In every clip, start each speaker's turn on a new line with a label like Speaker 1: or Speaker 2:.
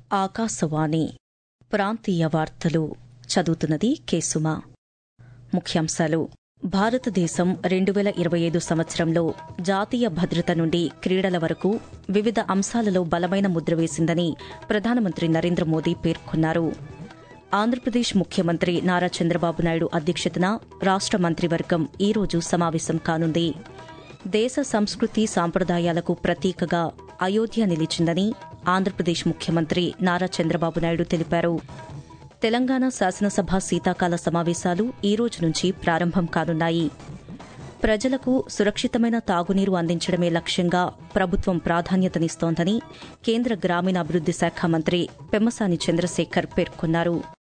Speaker 1: ఆకాశవాణి ప్రాంతీయ వార్తలు చదువుతున్నది కేసుమ ముఖ్యాంశాలు భారతదేశం రెండు వేల ఇరవై ఐదు సంవత్సరంలో జాతీయ భద్రత నుండి క్రీడల వరకు వివిధ అంశాలలో బలమైన ముద్ర వేసిందని ప్రధానమంత్రి నరేంద్ర మోదీ పేర్కొన్నారు ఆంధ్రప్రదేశ్ ముఖ్యమంత్రి నారా చంద్రబాబు నాయుడు అధ్యక్షతన రాష్ట మంత్రివర్గం ఈరోజు సమావేశం కానుంది దేశ సంస్కృతి సాంప్రదాయాలకు ప్రతీకగా అయోధ్య నిలిచిందని ఆంధ్రప్రదేశ్ ముఖ్యమంత్రి నారా చంద్రబాబు నాయుడు తెలిపారు తెలంగాణ శాసనసభ శీతాకాల సమావేశాలు ఈ రోజు నుంచి ప్రారంభం కానున్నాయి ప్రజలకు సురక్షితమైన తాగునీరు అందించడమే లక్ష్యంగా ప్రభుత్వం ప్రాధాన్యతనిస్తోందని కేంద్ర గ్రామీణాభివృద్ది శాఖ మంత్రి పెమ్మసాని చంద్రశేఖర్ పేర్కొన్నారు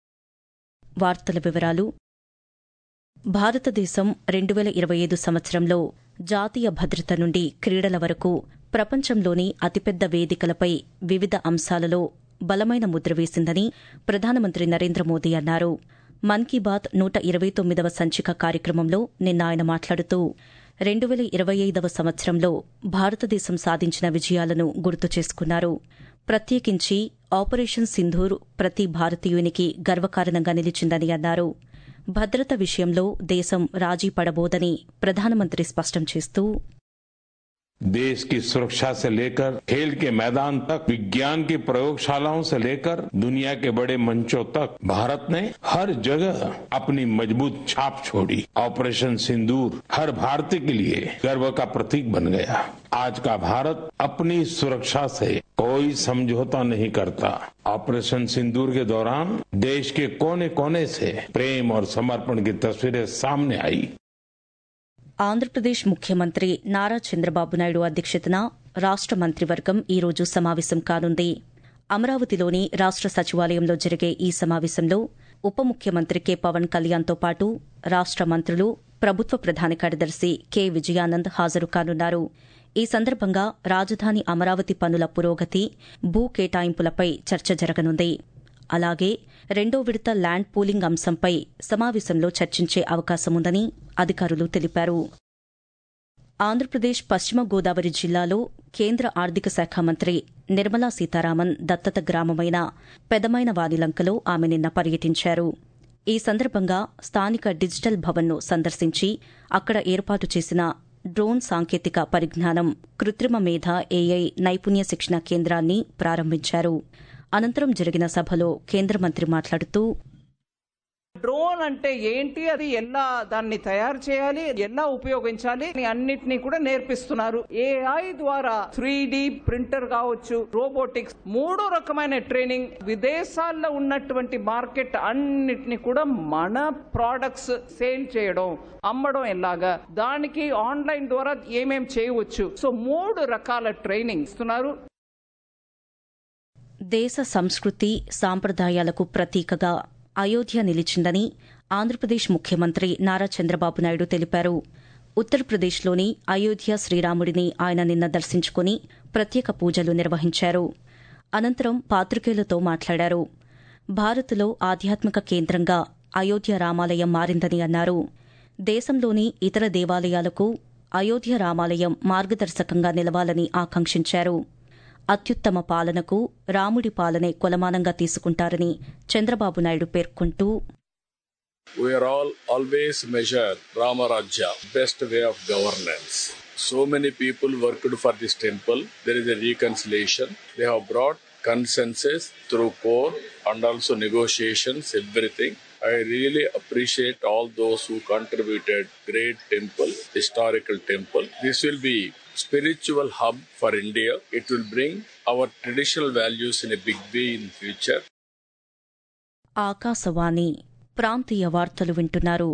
Speaker 1: వార్తల వివరాలు భారతదేశం రెండు వేల ఇరవై ఐదు సంవత్సరంలో జాతీయ భద్రత నుండి క్రీడల వరకు ప్రపంచంలోని అతిపెద్ద వేదికలపై వివిధ అంశాలలో బలమైన ముద్ర వేసిందని ప్రధానమంత్రి నరేంద్ర మోదీ అన్నారు మన్ కీ బాత్ నూట ఇరవై తొమ్మిదవ సంచిక కార్యక్రమంలో నిన్న ఆయన మాట్లాడుతూ రెండు వేల ఇరవై ఐదవ సంవత్సరంలో భారతదేశం సాధించిన విజయాలను గుర్తు చేసుకున్నారు ప్రత్యేకించి ఆపరేషన్ సింధూర్ ప్రతి భారతీయునికి గర్వకారణంగా నిలిచిందని అన్నారు భద్రత విషయంలో దేశం రాజీ పడబోదని ప్రధానమంత్రి స్పష్టం చేస్తూ
Speaker 2: देश की सुरक्षा से लेकर खेल के मैदान तक विज्ञान की प्रयोगशालाओं से लेकर दुनिया के बड़े मंचों तक भारत ने हर जगह अपनी मजबूत छाप छोड़ी ऑपरेशन सिंदूर हर भारतीय के लिए गर्व का प्रतीक बन गया आज का भारत अपनी सुरक्षा से कोई समझौता नहीं करता ऑपरेशन सिंदूर के दौरान देश के कोने कोने से प्रेम और समर्पण की तस्वीरें सामने आई
Speaker 1: ఆంధ్రప్రదేశ్ ముఖ్యమంత్రి నారా చంద్రబాబు నాయుడు అధ్యక్షతన రాష్ట మంత్రివర్గం ఈరోజు సమావేశం కానుంది అమరావతిలోని రాష్ట సచివాలయంలో జరిగే ఈ సమావేశంలో ఉప ముఖ్యమంత్రి కె పవన్ కళ్యాణ్తో పాటు రాష్ట మంత్రులు ప్రభుత్వ ప్రధాన కార్యదర్శి కె విజయానంద్ హాజరు కానున్నారు ఈ సందర్భంగా రాజధాని అమరావతి పనుల పురోగతి భూ కేటాయింపులపై చర్చ జరగనుంది అలాగే రెండో విడత ల్యాండ్ పూలింగ్ అంశంపై సమావేశంలో చర్చించే అవకాశముందని అధికారులు తెలిపారు ఆంధ్రప్రదేశ్ పశ్చిమ గోదావరి జిల్లాలో కేంద్ర ఆర్థిక శాఖ మంత్రి నిర్మలా సీతారామన్ దత్తత గ్రామమైన పెదమైన వానిలంకలో ఆమె నిన్న పర్యటించారు ఈ సందర్భంగా స్థానిక డిజిటల్ భవన్ను సందర్శించి అక్కడ ఏర్పాటు చేసిన డ్రోన్ సాంకేతిక పరిజ్ఞానం కృత్రిమ మేధ ఏఐ నైపుణ్య శిక్షణ కేంద్రాన్ని ప్రారంభించారు అనంతరం జరిగిన సభలో కేంద్ర మంత్రి మాట్లాడుతూ
Speaker 3: డ్రోన్ అంటే ఏంటి అది ఎలా దాన్ని తయారు చేయాలి ఎలా ఉపయోగించాలి అన్నిటినీ కూడా నేర్పిస్తున్నారు ఏఐ ద్వారా త్రీ డి ప్రింటర్ కావచ్చు రోబోటిక్స్ మూడో రకమైన ట్రైనింగ్ విదేశాల్లో ఉన్నటువంటి మార్కెట్ అన్నిటిని కూడా మన ప్రోడక్ట్స్ సేల్ చేయడం అమ్మడం ఎలాగా దానికి ఆన్లైన్ ద్వారా ఏమేం చేయవచ్చు సో మూడు రకాల ట్రైనింగ్ ఇస్తున్నారు
Speaker 1: దేశ సంస్కృతి సాంప్రదాయాలకు ప్రతీకగా అయోధ్య నిలిచిందని ఆంధ్రప్రదేశ్ ముఖ్యమంత్రి నారా చంద్రబాబు నాయుడు తెలిపారు ఉత్తరప్రదేశ్లోని అయోధ్య శ్రీరాముడిని ఆయన నిన్న దర్శించుకుని ప్రత్యేక పూజలు నిర్వహించారు అనంతరం పాత్రికేయులతో మాట్లాడారు భారత్లో ఆధ్యాత్మిక కేంద్రంగా అయోధ్య రామాలయం మారిందని అన్నారు దేశంలోని ఇతర దేవాలయాలకు అయోధ్య రామాలయం మార్గదర్శకంగా నిలవాలని ఆకాంక్షించారు అత్యుత్తమ పాలనకు రాముడి పాలనే కొలమానంగా తీసుకుంటారని చంద్రబాబు నాయుడు పేర్కొంటూ
Speaker 4: We are all always measure Rama Rajya, best way of governance. So many people worked for this temple. There is a reconciliation. They have brought consensus through court and also negotiations, everything. I really appreciate all those who contributed great temple, historical temple. This will be spiritual hub for India. It will bring our traditional values in a big way in future.
Speaker 1: Akashvani ప్రాంతీయ వార్తలు వింటున్నారు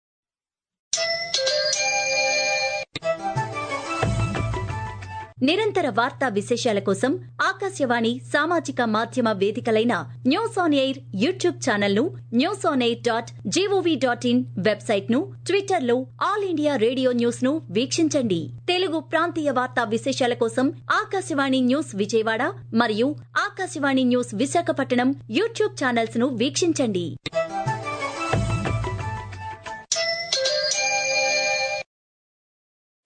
Speaker 5: నిరంతర వార్తా విశేషాల కోసం ఆకాశవాణి సామాజిక మాధ్యమ వేదికలైన news on air YouTube channel ను news on air dot gov dot in website ను ట్విట్టర్ లో ఆల్ ఇండియా రేడియో న్యూస్ ను వీక్షించండి తెలుగు ప్రాంతీయ వార్తా విశేషాల కోసం ఆకాశవాణి న్యూస్ విజయవాడ మరియు Akashvani news Visakhapatnam YouTube channels ను వీక్షించండి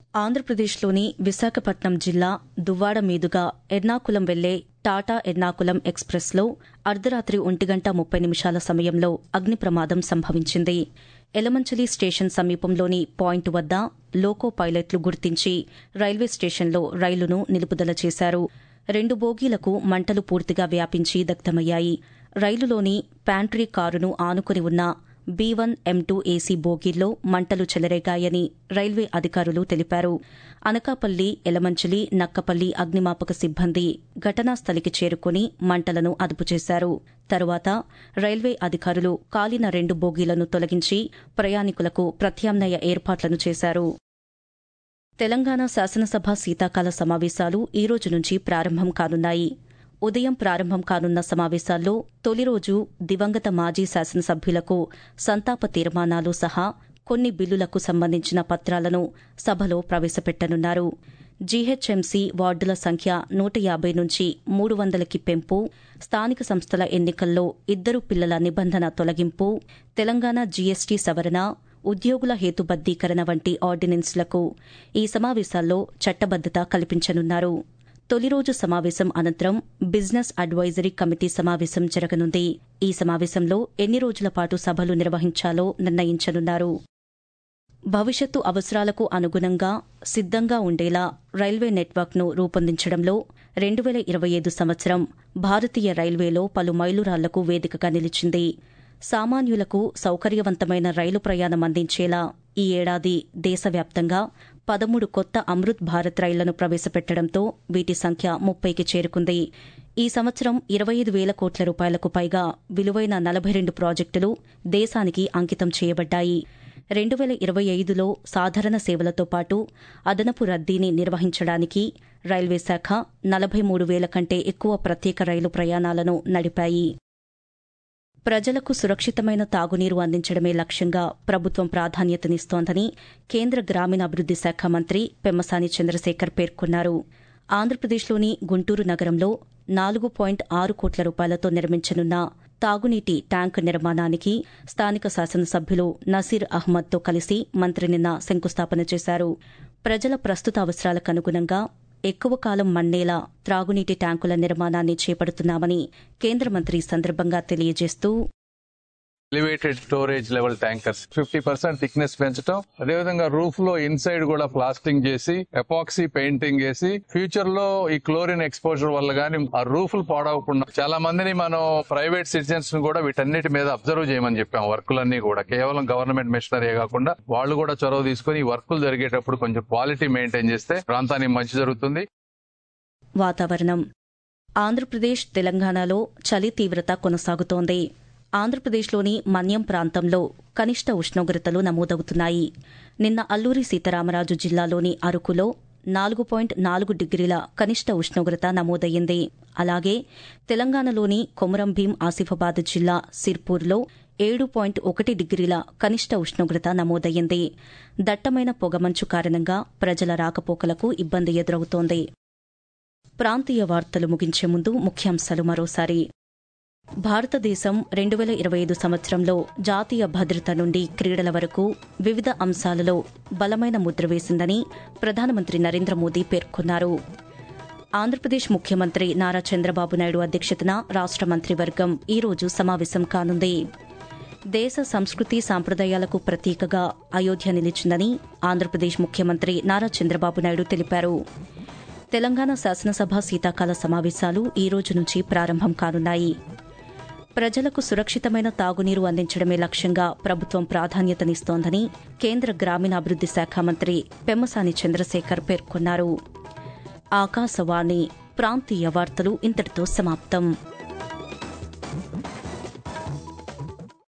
Speaker 1: ఆంధ్రప్రదేశ్లోని విశాఖపట్నం జిల్లా దువ్వాడ మీదుగా ఎర్నాకులం వెళ్లే టాటా ఎర్నాకులం ఎక్స్ప్రెస్లో అర్ధరాత్రి ఒంటి గంట ముప్పై నిమిషాల సమయంలో అగ్ని ప్రమాదం సంభవించింది ఎలమంచలి స్టేషన్ సమీపంలోని పాయింట్ వద్ద లోకో పైలట్లు గుర్తించి రైల్వే స్టేషన్లో రైలును నిలుపుదల చేశారు రెండు బోగీలకు మంటలు పూర్తిగా వ్యాపించి దగ్ధమయ్యాయి రైలులోని ప్యాంట్రీ కారును ఆనుకుని ఉన్న B one M two AC బోగీల్లో మంటలు చెలరేగాయని రైల్వే అధికారులు తెలిపారు అనకాపల్లి ఎలమంచిలి నక్కపల్లి అగ్నిమాపక సిబ్బంది ఘటనా స్థలికి చేరుకుని మంటలను అదుపు చేశారు తరువాత రైల్వే అధికారులు కాలిన రెండు బోగీలను తొలగించి ప్రయాణికులకు ప్రత్యామ్నాయ ఏర్పాట్లను చేశారు తెలంగాణ శాసనసభ శీతాకాల సమావేశాలు ఈ రోజు నుంచి ప్రారంభం కానున్నాయి ఉదయం ప్రారంభం కానున్న సమావేశాల్లో తొలి రోజు దివంగత మాజీ శాసనసభ్యులకు సంతాప తీర్మానాలు సహా కొన్ని బిల్లులకు సంబంధించిన పత్రాలను సభలో ప్రవేశపెట్టనున్నారు జీహెచ్ఎంసీ వార్డుల సంఖ్య నూట యాభై నుంచి మూడు వందలకి పెంపు స్థానిక సంస్థల ఎన్నికల్లో ఇద్దరు పిల్లల నిబంధన తొలగింపు తెలంగాణ జీఎస్టీ సవరణ ఉద్యోగుల హేతుబద్దీకరణ వంటి ఆర్డినెన్స్లకు ఈ సమావేశాల్లో చట్టబద్దత కల్పించనున్నారు తొలి రోజు సమావేశం అనంతరం బిజినెస్ అడ్వైజరీ కమిటీ సమావేశం జరగనుంది ఈ సమావేశంలో ఎన్ని రోజుల పాటు సభలు నిర్వహించాలో నిర్ణయించనున్నారు భవిష్యత్తు అవసరాలకు అనుగుణంగా సిద్దంగా ఉండేలా రైల్వే నెట్వర్క్ను రూపొందించడంలో రెండు వేల ఇరవై ఐదు సంవత్సరం భారతీయ రైల్వేలో పలు మైలురాళ్లకు వేదికగా నిలిచింది సామాన్యులకు సౌకర్యవంతమైన రైలు ప్రయాణం అందించేలా ఈ ఏడాది దేశవ్యాప్తంగా పదమూడు కొత్త అమృత్ భారత్ రైళ్లను ప్రవేశపెట్టడంతో వీటి సంఖ్య ముప్పైకి చేరుకుంది ఈ సంవత్సరం ఇరవై ఐదు వేల కోట్ల రూపాయలకు పైగా విలువైన నలభై రెండు ప్రాజెక్టులు దేశానికి అంకితం చేయబడ్డాయి రెండు వేల ఇరవై ఐదులో సాధారణ సేవలతో పాటు అదనపు రద్దీని నిర్వహించడానికి రైల్వే శాఖ నలభై మూడు వేల కంటే ఎక్కువ ప్రత్యేక రైలు ప్రయాణాలను నడిపాయి ప్రజలకు సురక్షితమైన తాగునీరు అందించడమే లక్ష్యంగా ప్రభుత్వం ప్రాధాన్యతనిస్తోందని కేంద్ర గ్రామీణాభివృద్ది శాఖ మంత్రి పెమ్మసాని చంద్రశేఖర్ పేర్కొన్నారు ఆంధ్రప్రదేశ్లోని గుంటూరు నగరంలో నాలుగు పాయింట్ ఆరు కోట్ల రూపాయలతో నిర్మించనున్న తాగునీటి ట్యాంక్ నిర్మాణానికి స్థానిక శాసనసభ్యులు నసీర్ అహ్మద్తో కలిసి మంత్రి నిన్న శంకుస్థాపన చేశారు ప్రజల ప్రస్తుత అవసరాలకు అనుగుణంగా ఎక్కువ కాలం మన్నేలా త్రాగునీటి ట్యాంకుల నిర్మాణాన్ని చేపడుతున్నామని కేంద్ర మంత్రి సందర్భంగా తెలియజేస్తూ
Speaker 6: elevated storage level tankers fifty percent thickness పెంచడం అదేవిధంగా రూఫ్ లో ఇన్సైడ్ కూడా ప్లాస్టింగ్ చేసి ఎపాక్సీ పెయింటింగ్ చేసి ఫ్యూచర్ లో ఈ క్లోరిన్ ఎక్స్పోజర్ వల్ల గానీ ఆ రూఫ్లు పాడవకుండా చాలా మందిని మనం ప్రైవేట్ సిటిజన్స్ ని కూడా వీటన్నిటి మీద అబ్జర్వ్ చేయమని చెప్పాం వర్కులన్నీ కూడా కేవలం గవర్నమెంట్ మిషనరీ కాకుండా వాళ్ళు కూడా చొరవ తీసుకుని ఈ వర్కులు జరిగేటప్పుడు కొంచెం క్వాలిటీ మెయింటైన్ చేస్తే ప్రాంతానికి మంచి జరుగుతుంది
Speaker 1: వాతావరణం ఆంధ్రప్రదేశ్ తెలంగాణలో చలి తీవ్రత కొనసాగుతోంది ఆంధ్రప్రదేశ్లోని మన్యం ప్రాంతంలో కనిష్ట ఉష్ణోగ్రతలు నమోదవుతున్నాయి నిన్న అల్లూరి సీతారామరాజు జిల్లాలోని అరకులో నాలుగు పాయింట్ నాలుగు డిగ్రీల కనిష్ట ఉష్ణోగ్రత నమోదయ్యింది అలాగే తెలంగాణలోని కొమరంభీం ఆసిఫాబాద్ జిల్లా సిర్పూర్లో ఏడు పాయింట్ ఒకటి డిగ్రీల కనిష్ట ఉష్ణోగ్రత నమోదయ్యింది దట్టమైన పొగమంచు కారణంగా ప్రజల రాకపోకలకు ఇబ్బంది ఎదురవుతోంది ప్రాంతీయ వార్తలు ముగించే ముందు ముఖ్యాంశాలు మరోసారి భారతదేశం రెండు వేల ఇరవై ఐదు సంవత్సరంలో జాతీయ భద్రత నుండి క్రీడల వరకు వివిధ అంశాలలో బలమైన ముద్ర వేసిందని ప్రధానమంత్రి నరేంద్ర మోదీ పేర్కొన్నారు ఆంధ్రప్రదేశ్ ముఖ్యమంత్రి నారా చంద్రబాబు నాయుడు అధ్యక్షతన రాష్ట మంత్రివర్గం ఈరోజు సమావేశం కానుంది దేశ సంస్కృతి సాంప్రదాయాలకు ప్రతీకగా అయోధ్య నిలిచిందని ఆంధ్రప్రదేశ్ ముఖ్యమంత్రి నారా చంద్రబాబు నాయుడు తెలిపారు తెలంగాణ శాసనసభ శీతాకాల సమావేశాలు ఈ రోజు నుంచి ప్రారంభం కానున్నాయి ప్రజలకు సురక్షితమైన తాగునీరు అందించడమే లక్ష్యంగా ప్రభుత్వం ప్రాధాన్యతనిస్తోందని కేంద్ర గ్రామీణాభివృద్ది శాఖ మంత్రి పెమ్మసాని చంద్రశేఖర్ పేర్కొన్నారు ఆకాశవాణి ప్రాంతీయ వార్తలు ఇంతటితో సమాప్తం